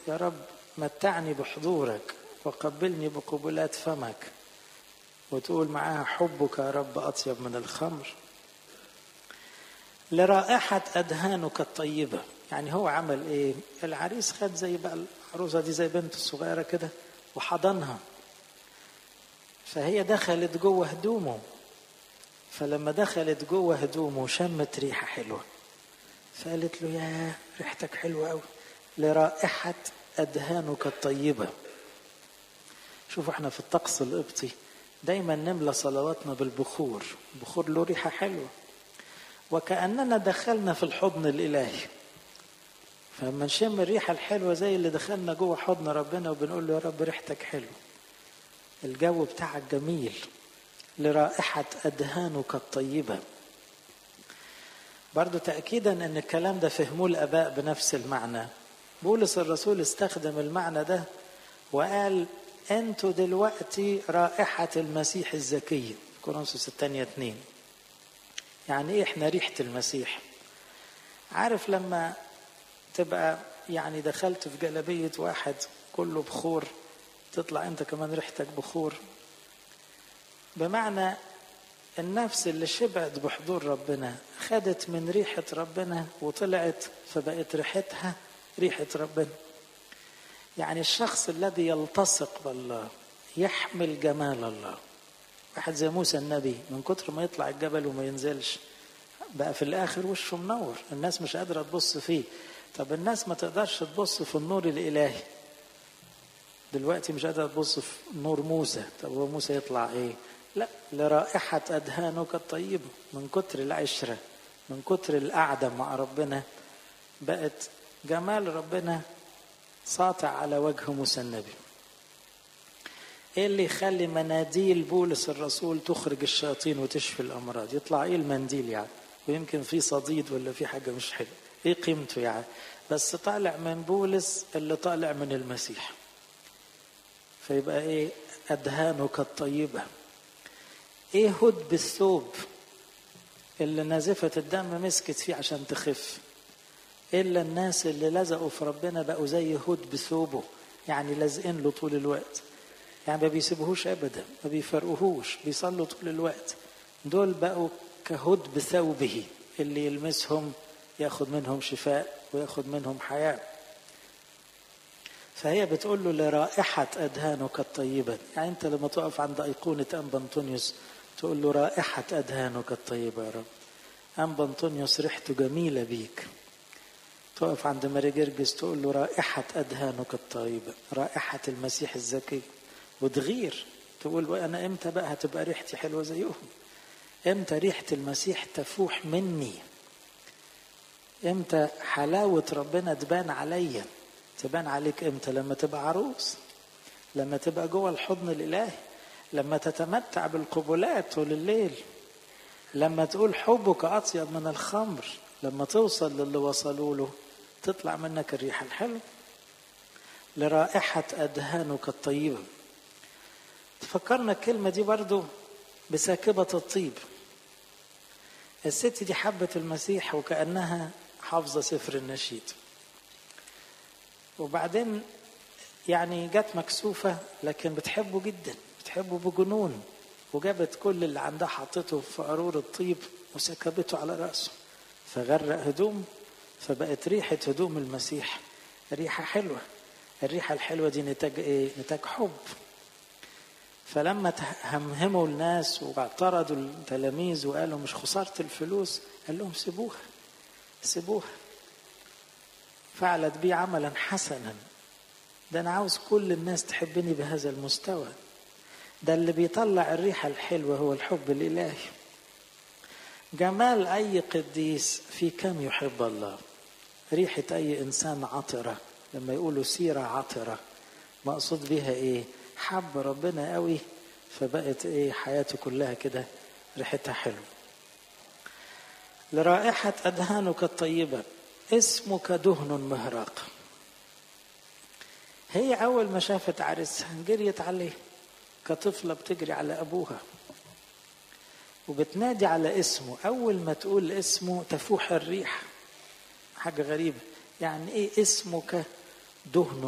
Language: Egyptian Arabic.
يا رب متعني بحضورك وقبلني بقبلات فمك وتقول معاها حبك يا رب أطيب من الخمر لرائحة أدهانك الطيبة يعني هو عمل إيه العريس خد زي بقى العروسة دي زي بنت الصغيرة كده وحضنها فهي دخلت جوه هدومه فلما دخلت جوه هدومه شمت ريحة حلوة فقالت له يا ريحتك حلوة أوي لرائحة أدهانك الطيبة شوفوا احنا في الطقس القبطي دايما نملى صلواتنا بالبخور بخور له ريحة حلوة وكأننا دخلنا في الحضن الإلهي فلما نشم الريحة الحلوة زي اللي دخلنا جوه حضن ربنا وبنقول له يا رب ريحتك حلوة الجو بتاعك جميل لرائحة أدهانك الطيبة برضو تأكيدا أن الكلام ده فهموه الآباء بنفس المعنى بولس الرسول استخدم المعنى ده وقال أنتوا دلوقتي رائحة المسيح الزكي كورنثوس الثانية اتنين يعني إيه إحنا ريحة المسيح عارف لما تبقى يعني دخلت في جلبية واحد كله بخور تطلع أنت كمان ريحتك بخور بمعنى النفس اللي شبعت بحضور ربنا خدت من ريحة ربنا وطلعت فبقت ريحتها ريحة ربنا يعني الشخص الذي يلتصق بالله يحمل جمال الله واحد زي موسى النبي من كتر ما يطلع الجبل وما ينزلش بقى في الاخر وشه منور الناس مش قادره تبص فيه طب الناس ما تقدرش تبص في النور الالهي دلوقتي مش قادره تبص في نور موسى طب هو موسى يطلع ايه لا لرائحة أدهانك الطيبة من كتر العشرة من كتر القعدة مع ربنا بقت جمال ربنا ساطع على وجه موسى النبي ايه اللي يخلي مناديل بولس الرسول تخرج الشياطين وتشفي الامراض يطلع ايه المنديل يعني ويمكن في صديد ولا في حاجه مش حلوه ايه قيمته يعني بس طالع من بولس اللي طالع من المسيح فيبقى ايه ادهانك الطيبه ايه هد بالثوب اللي نازفه الدم مسكت فيه عشان تخف الا الناس اللي لزقوا في ربنا بقوا زي هد بثوبه يعني لازقين له طول الوقت يعني ما بيسيبوهوش ابدا ما بيفرقوهوش بيصلوا طول الوقت دول بقوا كهد بثوبه اللي يلمسهم ياخد منهم شفاء وياخد منهم حياه فهي بتقول له لرائحة أدهانك الطيبة يعني أنت لما تقف عند أيقونة أنبا أنطونيوس تقول له رائحة أدهانك الطيبة يا رب أنبا أنطونيوس ريحته جميلة بيك تقف عند ماري جرجس تقول له رائحة أدهانك الطيبة رائحة المسيح الزكي وتغير تقول أنا إمتى بقى هتبقى ريحتي حلوة زيهم إمتى ريحة المسيح تفوح مني إمتى حلاوة ربنا تبان عليا تبان عليك إمتى لما تبقى عروس لما تبقى جوه الحضن الإلهي لما تتمتع بالقبلات طول الليل لما تقول حبك أطيب من الخمر لما توصل للي وصلوا له تطلع منك الريحة الحلوة لرائحة أدهانك الطيبة تفكرنا الكلمة دي برضو بساكبة الطيب الست دي حبت المسيح وكأنها حافظة سفر النشيد وبعدين يعني جت مكسوفة لكن بتحبه جدا بتحبه بجنون وجابت كل اللي عندها حطته في قارور الطيب وسكبته على رأسه فغرق هدوم فبقت ريحة هدوم المسيح ريحة حلوة الريحة الحلوة دي نتاج ايه؟ نتاج حب فلما همهموا الناس واعترضوا التلاميذ وقالوا مش خسارة الفلوس قال لهم سيبوها سيبوها فعلت بي عملا حسنا ده انا عاوز كل الناس تحبني بهذا المستوى ده اللي بيطلع الريحة الحلوة هو الحب الإلهي جمال أي قديس في كم يحب الله ريحة أي إنسان عطرة لما يقولوا سيرة عطرة مقصود بها إيه حب ربنا قوي فبقت إيه حياته كلها كده ريحتها حلو لرائحة أدهانك الطيبة اسمك دهن مهراق هي أول ما شافت عرسها جريت عليه كطفلة بتجري على أبوها وبتنادي على اسمه أول ما تقول اسمه تفوح الريح حاجة غريبة يعني إيه اسمك دهن